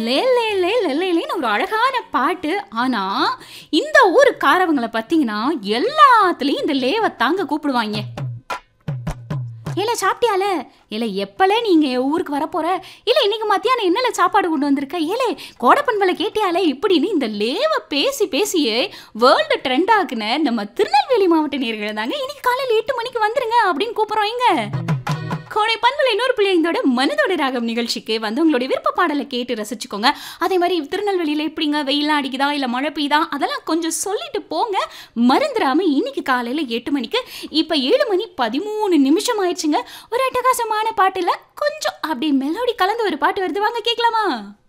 லே லே லே லே லே லேன்னு ஒரு அழகான பாட்டு ஆனா இந்த ஊருக்காரவங்களை பார்த்தீங்கன்னா எல்லாத்துலயும் இந்த லேவை தாங்க கூப்பிடுவாங்க ஏல சாப்பிட்டியால ஏல எப்பல நீங்க என் ஊருக்கு வரப்போற இல்ல இன்னைக்கு மத்தியானம் என்னல சாப்பாடு கொண்டு வந்திருக்க ஏலே கோடப்பண்பலை கேட்டியாலே இப்படின்னு இந்த லேவ பேசி பேசியே வேர்ல்டு ட்ரெண்ட் ஆக்குன நம்ம திருநெல்வேலி மாவட்ட நேர்கள் தாங்க இன்னைக்கு காலையில எட்டு மணிக்கு வந்துருங்க அப்படின்னு கூப்பிடுறோம் இங்க கோடை பண்புல இன்னொரு பிள்ளைங்களோட மனதோட ராகம் நிகழ்ச்சிக்கு வந்து உங்களுடைய விருப்ப பாடலை கேட்டு ரசிச்சுக்கோங்க அதே மாதிரி திருநெல்வேலியில் எப்படிங்க வெயிலாம் அடிக்குதா இல்லை மழை பெய்யுதா அதெல்லாம் கொஞ்சம் சொல்லிட்டு போங்க மறந்துடாம இன்னைக்கு காலையில் எட்டு மணிக்கு இப்போ ஏழு மணி பதிமூணு நிமிஷம் ஆயிடுச்சுங்க ஒரு அட்டகாசமான பாட்டில் கொஞ்சம் அப்படி மெலோடி கலந்து ஒரு பாட்டு வருது வாங்க கேட்கலாமா